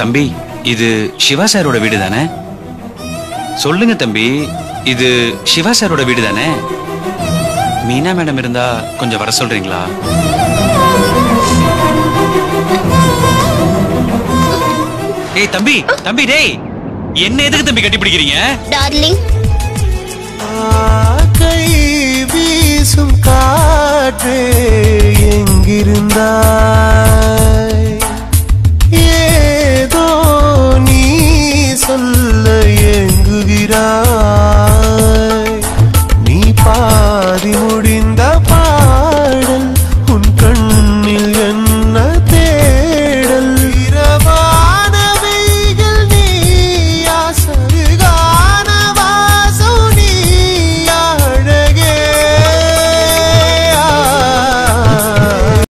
தம்பி இது சிவா சாரோட வீடு தானே சொல்லுங்க தம்பி இது சிவா சாரோட வீடு தானே மீனா மேடம் இருந்தா கொஞ்சம் வர சொல்றீங்களா ஏய் தம்பி தம்பி டேய் என்ன எதுக்கு தம்பி கட்டி பிடிக்கிறீங்க டார்லிங் கை வீசும் காற்று எங்கிருந்தாய்